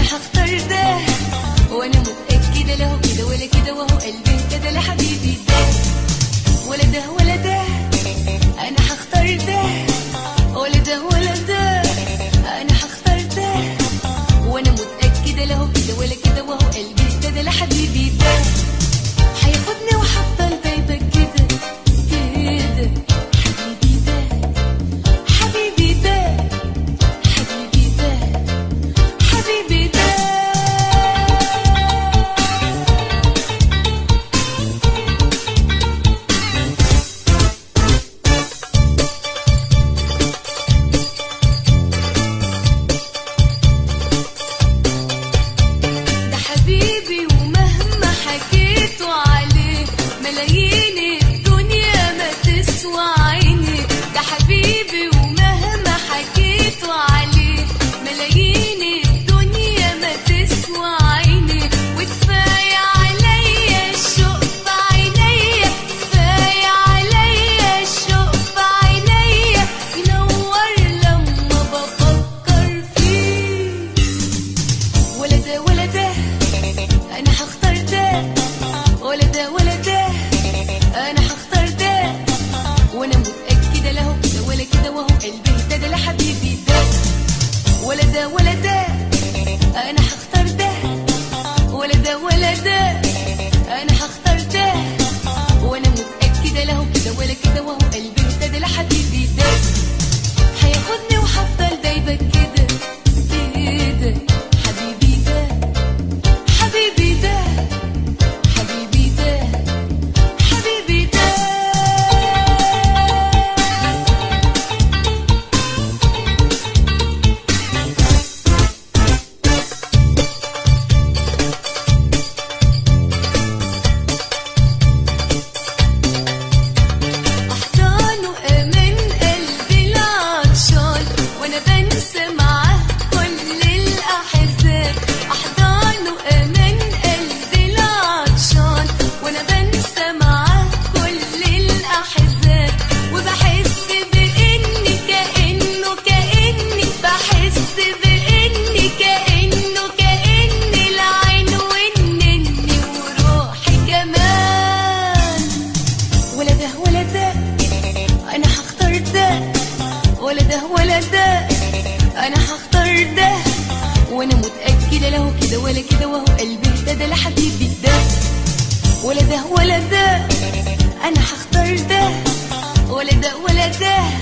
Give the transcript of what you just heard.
هختار ده وانا متأكدة له كده ولا كده وهو قلبي اهتدى لحبيبي ده ولا ده ولا ده انا هختار ده ولا ده ولا ده انا هختار ده وانا متأكدة له كده ولا كده وهو قلبي اهتدى لحبيبي ده هياخدني وهفضل دايبة كده كده حبيبي ده حبيبي ده حبيبي ده حبيبي ده ده حبيبي ومهما حكيتوا عليه ملايين الدنيا ما تسوى عيني ده حبيبي ومهما حكيتوا عليه ملايين الدنيا ما تسوى عيني وكفاية عليا الشوق في عينيا كفاية عليا الشوق في عينيا ينور لما بفكر فيه ولا ده ولا ده انا هختار ده ولا ده ولا ده انا هختار ده وانا متاكده له كده ولا كده وهو قلبي اهتدى لحبيبي ده ولا ده ولا ده انا هختار ده ولا ده ولا ده انا هختار ده وانا متاكده له كده ولا كده وهو قلبي اهتدى لحبيبي ده هياخدني وهفضل دايبة كده كده حبيبي ده حبيبي ده حبيبي ده حبيبي ده أحضانه أمان قلبي العطشان وأنا بنسى معاه كل الأحزان أحضانه أمان قلبي العطشان وأنا بنسى معاه كل الأحزان وبحس بإني كأنه كأني بحس بإني كأنه كأني العين والنني وروحي كمان ولا ده ولا ده انا هختار ده ولا ده ولا ده انا هختار ده وانا متاكده له كده ولا كده وهو قلبي اهتدى لحبيبي ده ولا ده ولا ده انا هختار ده ولا ده ولا ده